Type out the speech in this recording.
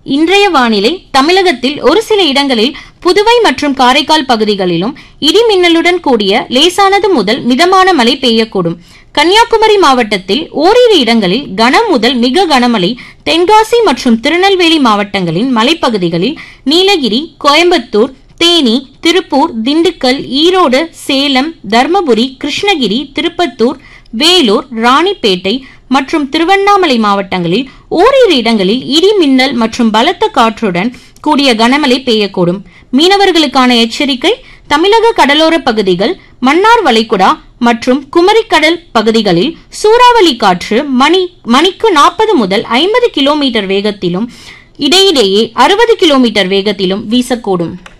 இன்றைய வானிலை தமிழகத்தில் ஒரு சில இடங்களில் புதுவை மற்றும் காரைக்கால் பகுதிகளிலும் இடி மின்னலுடன் கூடிய லேசானது முதல் மிதமான மழை பெய்யக்கூடும் கன்னியாகுமரி மாவட்டத்தில் ஓரிரு இடங்களில் கனம் முதல் மிக கனமழை தென்காசி மற்றும் திருநெல்வேலி மாவட்டங்களின் மலைப்பகுதிகளில் நீலகிரி கோயம்புத்தூர் தேனி திருப்பூர் திண்டுக்கல் ஈரோடு சேலம் தர்மபுரி கிருஷ்ணகிரி திருப்பத்தூர் வேலூர் ராணிப்பேட்டை மற்றும் திருவண்ணாமலை மாவட்டங்களில் ஓரிரு இடங்களில் இடி மின்னல் மற்றும் பலத்த காற்றுடன் கூடிய கனமழை பெய்யக்கூடும் மீனவர்களுக்கான எச்சரிக்கை தமிழக கடலோர பகுதிகள் மன்னார் வளைகுடா மற்றும் குமரிக்கடல் பகுதிகளில் சூறாவளி காற்று மணி மணிக்கு நாற்பது முதல் ஐம்பது கிலோமீட்டர் வேகத்திலும் இடையிடையே அறுபது கிலோமீட்டர் வேகத்திலும் வீசக்கூடும்